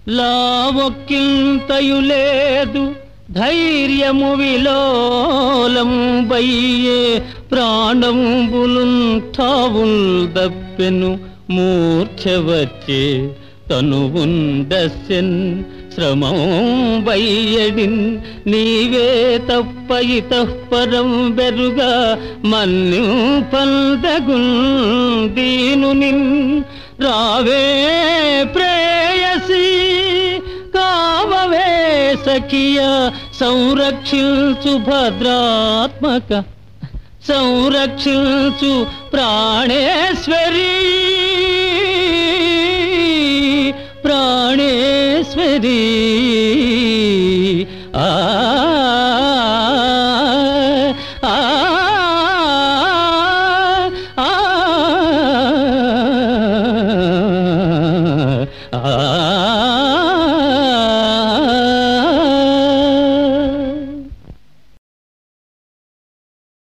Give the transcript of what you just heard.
లావొక్కింతయు లేదు ధైర్యము విలోలం బయ్యే ప్రాణంబులున్ తావుల్ దప్పెను మూర్ఛ వచ్చే తనువుండసెన్ శ్రమం బయ్యడిన్ నీవే తప్ప ఇతఃపరం బెరుగా మన్యు పందగున్ దీనునిన్ రావే ప్రేయసి కావవే సఖియ సంరక్షించు భద్రాత్మక సంరక్షించు ప్రాణేశ్వరి ప్రాణేశ్వరి